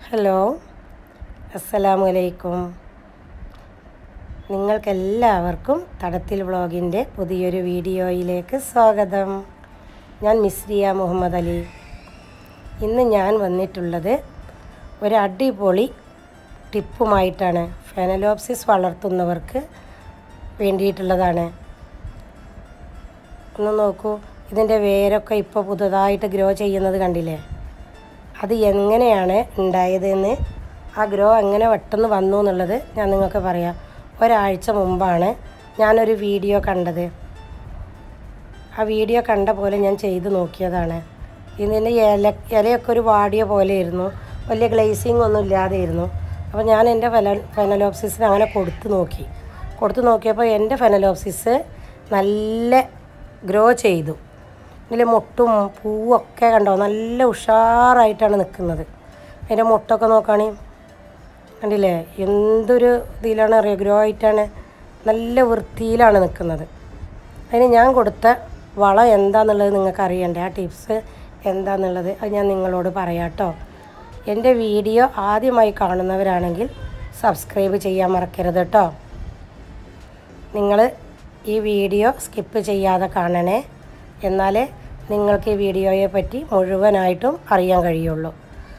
Hello അസ്സലാമു അലൈക്കും നിങ്ങൾക്കെല്ലാവർക്കും തടത്തിൽ വ്ളോഗിൻ്റെ പുതിയൊരു വീഡിയോയിലേക്ക് സ്വാഗതം ഞാൻ മിസ്രിയ മുഹമ്മദ് അലി ഇന്ന് ഞാൻ വന്നിട്ടുള്ളത് ഒരു അടിപൊളി ടിപ്പുമായിട്ടാണ് ഫെനലോപ്സിസ് വളർത്തുന്നവർക്ക് വേണ്ടിയിട്ടുള്ളതാണ് ഒന്ന് നോക്കൂ ഇതിൻ്റെ വേരൊക്കെ ഇപ്പോൾ പുതുതായിട്ട് ഗ്രോ ചെയ്യുന്നത് കണ്ടില്ലേ അത് എങ്ങനെയാണ് ഉണ്ടായതെന്ന് ആ ഗ്രോ എങ്ങനെ പെട്ടെന്ന് വന്നു എന്നുള്ളത് ഞാൻ നിങ്ങൾക്ക് പറയാം ഒരാഴ്ച മുമ്പാണ് ഞാനൊരു വീഡിയോ കണ്ടത് ആ വീഡിയോ കണ്ട പോലെ ഞാൻ ചെയ്ത് നോക്കിയതാണ് ഇതിൻ്റെ ഇല ഇലയൊക്കെ ഒരു വാടിയ പോലെയായിരുന്നു വലിയ ഗ്ലേസിങ് ഒന്നും ഇല്ലാതെയിരുന്നു അപ്പോൾ ഞാൻ എൻ്റെ ഫെന ഫെനലോപ്സിസിന് അങ്ങനെ കൊടുത്ത് നോക്കി കൊടുത്ത് നോക്കിയപ്പോൾ എൻ്റെ ഫെനലോപ്സിസ് നല്ല ഗ്രോ ചെയ്തു ഇതിൽ മുട്ടും പൂവൊക്കെ കണ്ടോ നല്ല ഉഷാറായിട്ടാണ് നിൽക്കുന്നത് അതിൻ്റെ മുട്ടൊക്കെ നോക്കുകയാണെങ്കിൽ കണ്ടില്ലേ എന്തൊരു ഇതിലാണ് അറിയോ ഗ്രോ ആയിട്ടാണ് നല്ല വൃത്തിയിലാണ് നിൽക്കുന്നത് അതിന് ഞാൻ കൊടുത്ത വളം എന്താണെന്നുള്ളത് നിങ്ങൾക്ക് അറിയണ്ടേ ആ ടിപ്സ് എന്താണെന്നുള്ളത് അത് ഞാൻ നിങ്ങളോട് പറയാം കേട്ടോ എൻ്റെ വീഡിയോ ആദ്യമായി കാണുന്നവരാണെങ്കിൽ സബ്സ്ക്രൈബ് ചെയ്യാൻ മറക്കരുത് കേട്ടോ നിങ്ങൾ ഈ വീഡിയോ സ്കിപ്പ് ചെയ്യാതെ കാണണേ എന്നാലേ നിങ്ങൾക്ക് ഈ വീഡിയോയെ പറ്റി മുഴുവനായിട്ടും അറിയാൻ കഴിയുള്ളൂ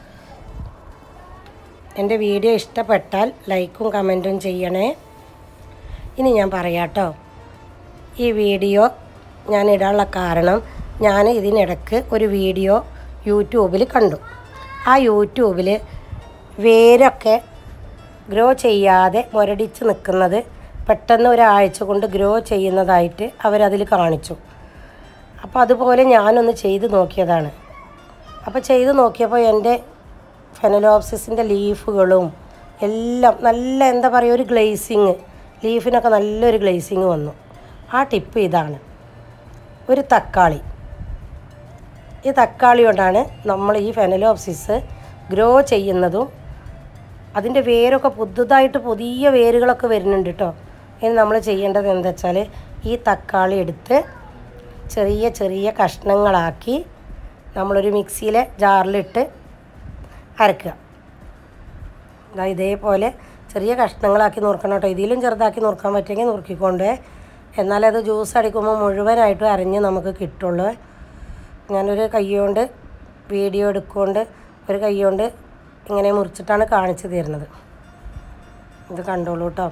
എൻ്റെ വീഡിയോ ഇഷ്ടപ്പെട്ടാൽ ലൈക്കും കമൻറ്റും ചെയ്യണേ ഇനി ഞാൻ പറയാം കേട്ടോ ഈ വീഡിയോ ഞാൻ ഇടാനുള്ള കാരണം ഞാൻ ഇതിനിടക്ക് ഒരു വീഡിയോ യൂട്യൂബിൽ കണ്ടു ആ യൂട്യൂബിൽ വേരൊക്കെ ഗ്രോ ചെയ്യാതെ മുരടിച്ച് നിൽക്കുന്നത് പെട്ടെന്ന് ഒരാഴ്ച കൊണ്ട് ഗ്രോ ചെയ്യുന്നതായിട്ട് അവരതിൽ കാണിച്ചു അപ്പോൾ അതുപോലെ ഞാനൊന്ന് ചെയ്ത് നോക്കിയതാണ് അപ്പോൾ ചെയ്ത് നോക്കിയപ്പോൾ എൻ്റെ ഫെനലോപ്സിസിൻ്റെ ലീഫുകളും എല്ലാം നല്ല എന്താ പറയുക ഒരു ഗ്ലേസിങ് ലീഫിനൊക്കെ നല്ലൊരു ഗ്ലേസിങ് വന്നു ആ ടിപ്പ് ഇതാണ് ഒരു തക്കാളി ഈ തക്കാളി കൊണ്ടാണ് നമ്മൾ ഈ ഫെനലോപ്സിസ് ഗ്രോ ചെയ്യുന്നതും അതിൻ്റെ വേരൊക്കെ പുതുതായിട്ട് പുതിയ വേരുകളൊക്കെ വരുന്നുണ്ട് കേട്ടോ ഇനി നമ്മൾ ചെയ്യേണ്ടത് എന്താ വെച്ചാൽ ഈ തക്കാളി എടുത്ത് ചെറിയ ചെറിയ കഷ്ണങ്ങളാക്കി നമ്മളൊരു മിക്സിയിലെ ജാറിലിട്ട് അരക്കുക ഇതാ ഇതേപോലെ ചെറിയ കഷ്ണങ്ങളാക്കി നുറുക്കണം കേട്ടോ ഇതിലും ചെറുതാക്കി നുറുക്കാൻ പറ്റുമെങ്കിൽ നുറുക്കിക്കൊണ്ട് എന്നാലത് ജ്യൂസ് അടിക്കുമ്പോൾ മുഴുവനായിട്ടും അരഞ്ഞ് നമുക്ക് കിട്ടുള്ളൂ ഞാനൊരു കൈകൊണ്ട് വീഡിയോ എടുക്കൊണ്ട് ഒരു കൈകൊണ്ട് ഇങ്ങനെ മുറിച്ചിട്ടാണ് കാണിച്ചു തരുന്നത് ഇത് കണ്ടോളൂ കേട്ടോ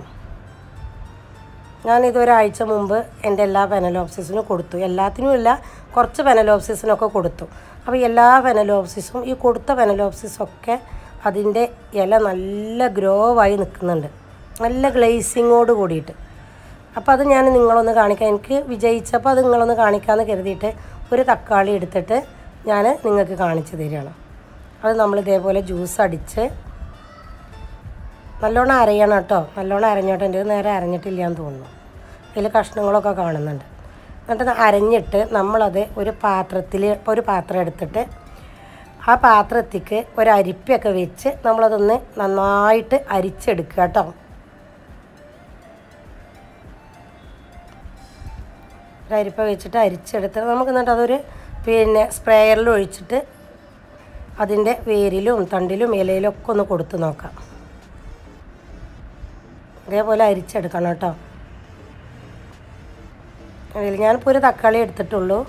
ഞാനിത് ഒരാഴ്ച മുമ്പ് എൻ്റെ എല്ലാ പെനലോപ്സിസിനും കൊടുത്തു എല്ലാത്തിനും ഇല്ല കുറച്ച് പെനലോപ്സിസിനൊക്കെ കൊടുത്തു അപ്പോൾ എല്ലാ പെനലോപ്സിസും ഈ കൊടുത്ത പെനലോപ്സിസൊക്കെ അതിൻ്റെ ഇല നല്ല ഗ്രോവായി നിൽക്കുന്നുണ്ട് നല്ല ഗ്ലേസിങ്ങോട് കൂടിയിട്ട് അപ്പോൾ അത് ഞാൻ നിങ്ങളൊന്ന് കാണിക്കാം എനിക്ക് വിജയിച്ചപ്പോൾ അത് നിങ്ങളൊന്ന് കാണിക്കാമെന്ന് കരുതിയിട്ട് ഒരു തക്കാളി എടുത്തിട്ട് ഞാൻ നിങ്ങൾക്ക് കാണിച്ചു തരികയാണ് അത് നമ്മൾ ഇതേപോലെ ജ്യൂസ് അടിച്ച് നല്ലോണം അരയണം കേട്ടോ നല്ലോണം അരഞ്ഞോട്ടെ എൻ്റെ നേരെ അരഞ്ഞിട്ടില്ല എന്ന് തോന്നുന്നു അതിൽ കഷ്ണങ്ങളൊക്കെ കാണുന്നുണ്ട് എന്നിട്ട് അരഞ്ഞിട്ട് നമ്മളത് ഒരു പാത്രത്തിൽ ഇപ്പോൾ ഒരു പാത്രം എടുത്തിട്ട് ആ പാത്രത്തേക്ക് ഒരു അരിപ്പൊക്കെ വെച്ച് നമ്മളതൊന്ന് നന്നായിട്ട് അരിച്ചെടുക്കുക കേട്ടോ ഒരു അരിപ്പ വെച്ചിട്ട് അരിച്ചെടുത്ത് നമുക്ക് എന്നിട്ട് അതൊരു പിന്നെ സ്പ്രേയറിൽ ഒഴിച്ചിട്ട് അതിൻ്റെ വേരിലും തണ്ടിലും ഇലയിലും ഒക്കെ ഒന്ന് കൊടുത്ത് നോക്കാം ഇതേപോലെ അരിച്ചെടുക്കണം കേട്ടോ അതിൽ ഞാനിപ്പോൾ ഒരു തക്കാളി എടുത്തിട്ടുള്ളൂ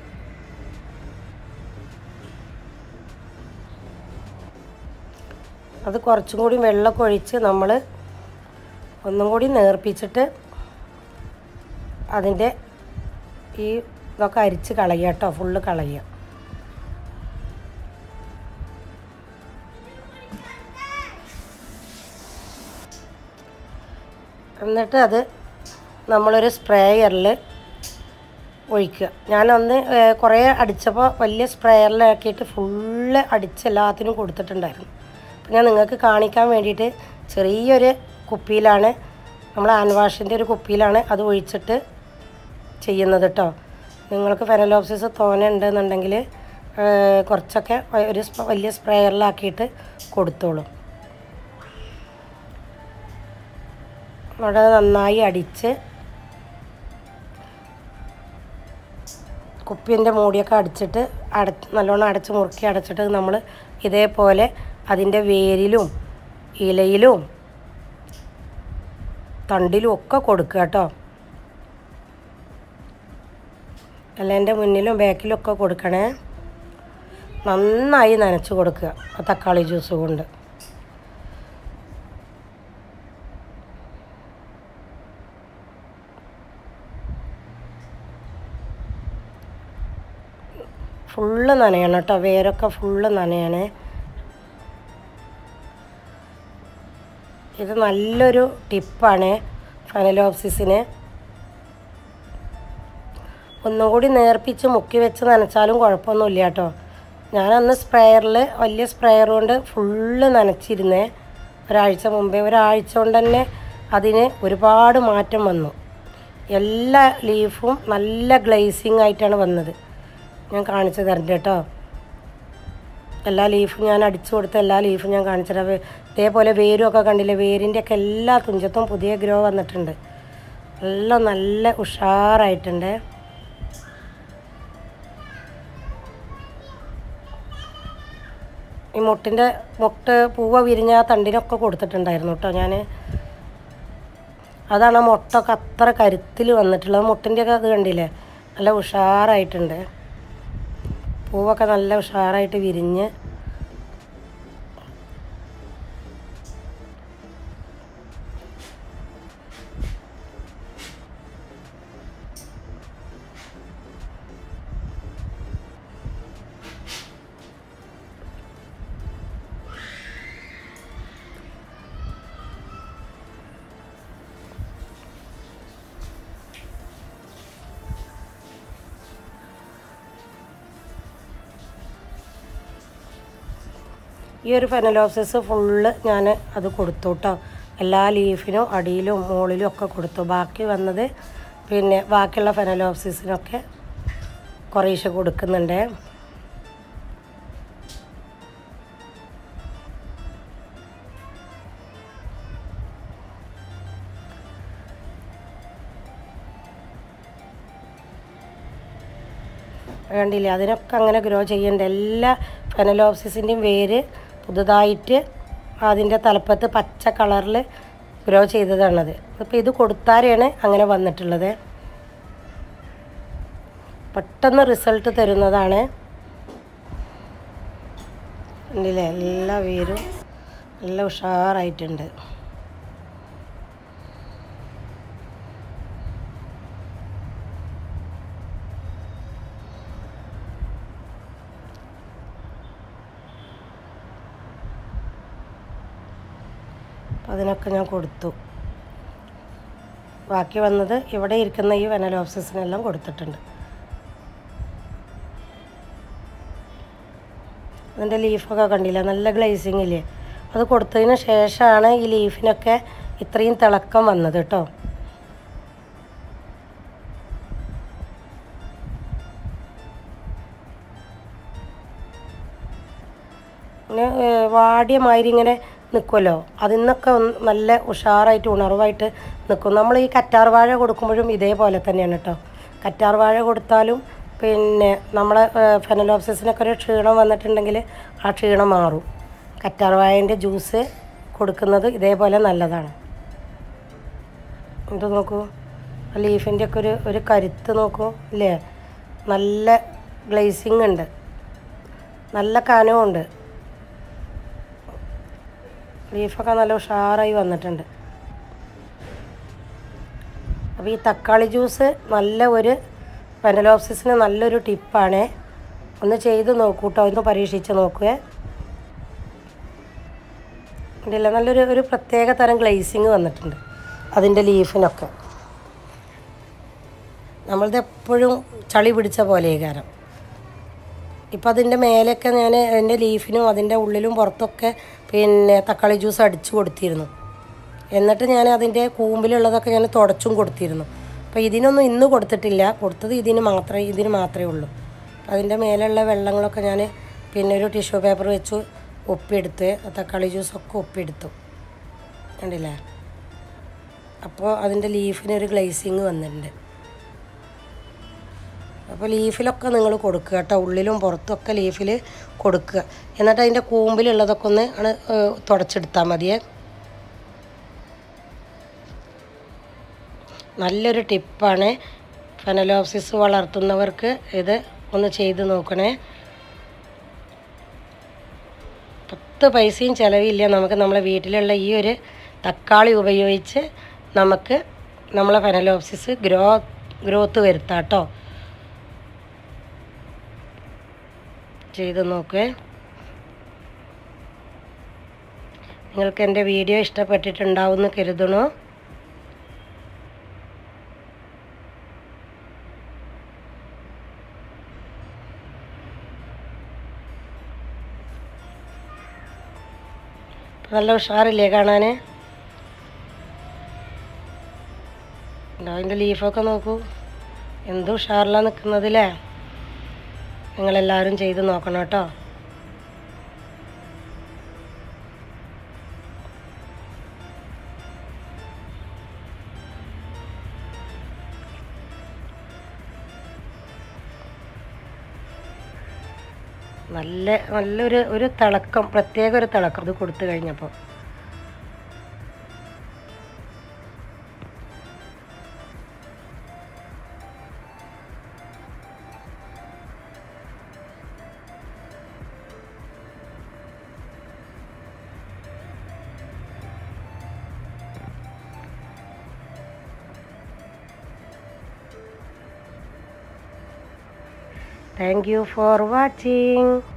അത് കുറച്ചും കൂടി വെള്ളമൊക്കെ ഒഴിച്ച് നമ്മൾ ഒന്നും കൂടി നേർപ്പിച്ചിട്ട് അതിൻ്റെ ഈ ഇതൊക്കെ അരിച്ച് കളയുക കേട്ടോ ഫുള്ള് കളയുക എന്നിട്ട് അത് നമ്മളൊരു സ്പ്രേയറിൽ ഒഴിക്കുക ഞാനന്ന് കുറേ അടിച്ചപ്പോൾ വലിയ സ്പ്രേയറിലാക്കിയിട്ട് ഫുള്ള് അടിച്ച് എല്ലാത്തിനും കൊടുത്തിട്ടുണ്ടായിരുന്നു അപ്പം ഞാൻ നിങ്ങൾക്ക് കാണിക്കാൻ വേണ്ടിയിട്ട് ചെറിയൊരു കുപ്പിയിലാണ് നമ്മൾ ഹാൻഡ് വാഷിൻ്റെ ഒരു കുപ്പിയിലാണ് അത് ഒഴിച്ചിട്ട് ചെയ്യുന്നത് കേട്ടോ നിങ്ങൾക്ക് ഫെനലോപ്സിസ് തോനെ ഉണ്ടെന്നുണ്ടെങ്കിൽ കുറച്ചൊക്കെ ഒരു വലിയ സ്പ്രേയറിലാക്കിയിട്ട് കൊടുത്തോളൂ അവിടെ നന്നായി അടിച്ച് കുപ്പീൻ്റെ മൂടിയൊക്കെ അടിച്ചിട്ട് അട നല്ലോണം അടച്ച് മുറുക്കി അടച്ചിട്ട് നമ്മൾ ഇതേപോലെ അതിൻ്റെ വേരിലും ഇലയിലും തണ്ടിലും ഒക്കെ കൊടുക്കുക കേട്ടോ അല്ല എൻ്റെ മുന്നിലും ബാക്കിലും ഒക്കെ കൊടുക്കണേ നന്നായി നനച്ച് കൊടുക്കുക ആ തക്കാളി ജ്യൂസ് കൊണ്ട് ഫുള്ള് നനയണം കേട്ടോ വേരൊക്കെ ഫുള്ള് നനയണേ ഇത് നല്ലൊരു ടിപ്പാണ് ഫനലോപ്സിസിന് ഒന്നും കൂടി നേർപ്പിച്ച് മുക്കി വെച്ച് നനച്ചാലും കുഴപ്പമൊന്നുമില്ല കേട്ടോ ഞാനന്ന് സ്പ്രെയറിൽ വലിയ സ്പ്രെയർ കൊണ്ട് ഫുള്ള് നനച്ചിരുന്നേ ഒരാഴ്ച മുമ്പേ ഒരാഴ്ച കൊണ്ട് തന്നെ അതിന് ഒരുപാട് മാറ്റം വന്നു എല്ലാ ലീഫും നല്ല ഗ്ലേസിങ് ആയിട്ടാണ് വന്നത് ഞാൻ കാണിച്ചു തരണ്ട കേട്ടോ എല്ലാ ലീഫും ഞാൻ അടിച്ചു കൊടുത്ത എല്ലാ ലീഫും ഞാൻ കാണിച്ചു തരാം വേ- ഇതേപോലെ വേരും ഒക്കെ കണ്ടില്ലേ വേരിൻ്റെ ഒക്കെ എല്ലാ തുഞ്ചത്തും പുതിയ ഗ്രോ വന്നിട്ടുണ്ട് എല്ലാം നല്ല ഉഷാറായിട്ടുണ്ട് ഈ മുട്ടിൻ്റെ മുട്ട് പൂവ വിരിഞ്ഞ ആ തണ്ടിനൊക്കെ കൊടുത്തിട്ടുണ്ടായിരുന്നു കേട്ടോ ഞാൻ അതാണ് ആ മുട്ടൊക്കെ അത്ര കരുത്തിൽ വന്നിട്ടുള്ളത് മുട്ടിൻ്റെയൊക്കെ അത് കണ്ടില്ലേ നല്ല ഉഷാറായിട്ടുണ്ട് പൂവൊക്കെ നല്ല ഉഷാറായിട്ട് വിരിഞ്ഞ് ഈ ഒരു ഫെനലോപ്സിസ് ഫുള്ള് ഞാൻ അത് കൊടുത്തു കേട്ടോ എല്ലാ ലീഫിനും അടിയിലും മുകളിലും ഒക്കെ കൊടുത്തു ബാക്കി വന്നത് പിന്നെ ബാക്കിയുള്ള ഫെനലോപ്സിസിനൊക്കെ കുറേശ്ശെ കൊടുക്കുന്നുണ്ട് കണ്ടില്ലേ അതിനൊക്കെ അങ്ങനെ ഗ്രോ ചെയ്യേണ്ട എല്ലാ ഫെനലോപ്സിസിൻ്റെയും വേര് പുതുതായിട്ട് അതിൻ്റെ തലപ്പത്ത് പച്ച കളറിൽ ഗ്രോ ചെയ്തതാണത് അപ്പോൾ ഇത് കൊടുത്താരെയാണ് അങ്ങനെ വന്നിട്ടുള്ളത് പെട്ടെന്ന് റിസൾട്ട് തരുന്നതാണ് കണ്ടില്ലേ എല്ലാ വേരും നല്ല ഉഷാറായിട്ടുണ്ട് അപ്പം അതിനൊക്കെ ഞാൻ കൊടുത്തു ബാക്കി വന്നത് ഇവിടെ ഇരിക്കുന്ന ഈ വെനലോപ്സിസിനെല്ലാം കൊടുത്തിട്ടുണ്ട് അതിൻ്റെ ലീഫൊക്കെ കണ്ടില്ല നല്ല ഗ്ലേസിങ് ഇല്ലേ അത് കൊടുത്തതിന് ശേഷമാണ് ഈ ലീഫിനൊക്കെ ഇത്രയും തിളക്കം വന്നത് കേട്ടോ പിന്നെ ഏഹ്, വാടിയ മാതിരി ഇങ്ങനെ നിൽക്കുമല്ലോ അതിൽ നിന്നൊക്കെ ഒന്ന് നല്ല ഉഷാറായിട്ട് ഉണർവായിട്ട് നിൽക്കും നമ്മൾ ഈ കറ്റാർ വാഴ കൊടുക്കുമ്പോഴും ഇതേപോലെ തന്നെയാണ് കേട്ടോ കറ്റാർ വാഴ കൊടുത്താലും പിന്നെ നമ്മളെ ഏഹ്, ഫെനലോപ്സിസിനൊക്കെ ഒരു ക്ഷീണം വന്നിട്ടുണ്ടെങ്കിൽ ആ ക്ഷീണം മാറും കറ്റാർ വാഴൻ്റെ ജ്യൂസ് കൊടുക്കുന്നത് ഇതേപോലെ നല്ലതാണ് ഇത് നോക്കൂ ആ ലീഫിൻ്റെ ഒക്കെ ഒരു ഒരു കരുത്ത് നോക്കൂ ഇല്ലേ നല്ല ഗ്ലേസിങ് ഉണ്ട് നല്ല കനവും ഉണ്ട് ലീഫൊക്കെ നല്ല ഉഷാറായി വന്നിട്ടുണ്ട് അപ്പോൾ ഈ തക്കാളി ജ്യൂസ് നല്ല ഒരു പെനലോപ്സിസിന് നല്ലൊരു ടിപ്പാണ് ഒന്ന് ചെയ്ത് നോക്കൂ കേട്ടോ ഒന്ന് പരീക്ഷിച്ച് നോക്കുവേ ഇതില്ല നല്ലൊരു ഒരു പ്രത്യേക തരം ഗ്ലേസിങ് വന്നിട്ടുണ്ട് അതിൻ്റെ ലീഫിനൊക്കെ നമ്മളത് എപ്പോഴും ചളി പിടിച്ച പോലെ കാരം ഇപ്പം അതിൻ്റെ മേലെയൊക്കെ ഞാൻ അതിൻ്റെ ലീഫിനും അതിൻ്റെ ഉള്ളിലും പുറത്തൊക്കെ പിന്നെ തക്കാളി ജ്യൂസ് അടിച്ചു കൊടുത്തിരുന്നു എന്നിട്ട് ഞാൻ അതിൻ്റെ കൂമ്പിലുള്ളതൊക്കെ ഞാൻ തുടച്ചും കൊടുത്തിരുന്നു അപ്പോൾ ഇതിനൊന്നും ഇന്ന് കൊടുത്തിട്ടില്ല കൊടുത്തത് ഇതിന് മാത്രമേ ഇതിന് മാത്രമേ ഉള്ളൂ അതിൻ്റെ മേലുള്ള വെള്ളങ്ങളൊക്കെ ഞാൻ പിന്നെ ഒരു ടിഷ്യൂ പേപ്പർ വെച്ച് ഒപ്പിയെടുത്ത് ആ തക്കാളി ജ്യൂസൊക്കെ ഒപ്പിയെടുത്തു കണ്ടില്ലേ അപ്പോൾ അതിൻ്റെ ലീഫിന് ഒരു ഗ്ലേസിങ് വന്നിട്ടുണ്ട് അപ്പോൾ ലീഫിലൊക്കെ നിങ്ങൾ കൊടുക്കുക കേട്ടോ ഉള്ളിലും പുറത്തൊക്കെ ലീഫിൽ കൊടുക്കുക എന്നിട്ട് അതിൻ്റെ കൂമ്പിലുള്ളതൊക്കെ ഒന്ന് ആണ് തുടച്ചെടുത്താൽ മതിയേ നല്ലൊരു ടിപ്പാണ് ഫെനലോപ്സിസ് വളർത്തുന്നവർക്ക് ഇത് ഒന്ന് ചെയ്ത് നോക്കണേ പത്ത് പൈസയും ചിലവില്ല നമുക്ക് നമ്മളെ വീട്ടിലുള്ള ഈ ഒരു തക്കാളി ഉപയോഗിച്ച് നമുക്ക് നമ്മളെ ഫെനലോപ്സിസ് ഗ്രോ ഗ്രോത്ത് വരുത്താം കേട്ടോ ചെയ്ത് നോക്കേ നിങ്ങൾക്ക് എൻ്റെ വീഡിയോ ഇഷ്ടപ്പെട്ടിട്ടുണ്ടാവുമെന്ന് കരുതണു നല്ല ഉഷാറില്ലേ കാണാൻ അതിൻ്റെ ലീഫൊക്കെ നോക്കൂ എന്ത് ഉഷാറിലാണ് നിൽക്കുന്നതില്ലേ നിങ്ങളെല്ലാവരും ചെയ്ത് നോക്കണം കേട്ടോ നല്ല നല്ലൊരു ഒരു തിളക്കം പ്രത്യേക ഒരു തിളക്കം ഇത് കൊടുത്തു കഴിഞ്ഞപ്പോൾ Thank you for watching.